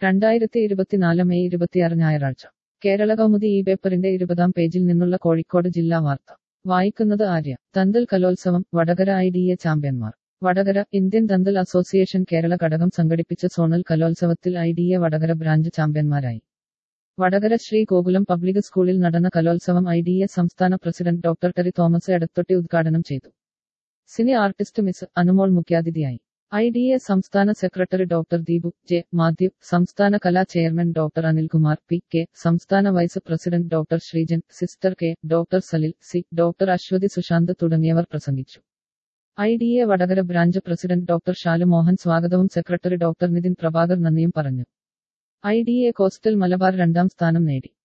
രണ്ടായിരത്തി ഇരുപത്തിനാല് മെയ് ഇരുപത്തിയാറ് ഞായറാഴ്ച കേരള കൗമുദി ഈ പേപ്പറിന്റെ ഇരുപതാം പേജിൽ നിന്നുള്ള കോഴിക്കോട് ജില്ലാ വാർത്ത വായിക്കുന്നത് ആര്യ തന്തൽ കലോത്സവം വടകര ഐ ഡി എ ചാമ്പ്യന്മാർ Vadakara Indian dental association Kerala ഘടകം സംഘടിപ്പിച്ച സോണൽ കലോത്സവത്തിൽ I D A Vadakara branch ചാമ്പ്യന്മാരായി വടകര ശ്രീ ഗോകുലം പബ്ലിക് സ്കൂളിൽ നടന്ന കലോത്സവം ഐ ഡി എ സംസ്ഥാന president doctor Terry Thomas Edathotti ഉദ്ഘാടനം ചെയ്തു സിനി ആർട്ടിസ്റ്റ് മിസ് അനുമോൾ മുഖ്യാതിഥിയായി ഐ ഡി എ സംസ്ഥാന secretary doctor Deepu J Mathew സംസ്ഥാന കലാ chairman doctor Anilkumar P K സംസ്ഥാന vice president doctor Sreejan sister K doctor Salil C doctor Aswathy Sushanth തുടങ്ങിയവർ പ്രസംഗിച്ചു I D A Vadakara branch president doctor Shalu Mohan സ്വാഗതവും സെക്രട്ടറി ഡോക്ടർ നിതിൻ പ്രഭാകർ നന്ദിയും പറഞ്ഞു I D A coastal Malabar രണ്ടാം സ്ഥാനം നേടി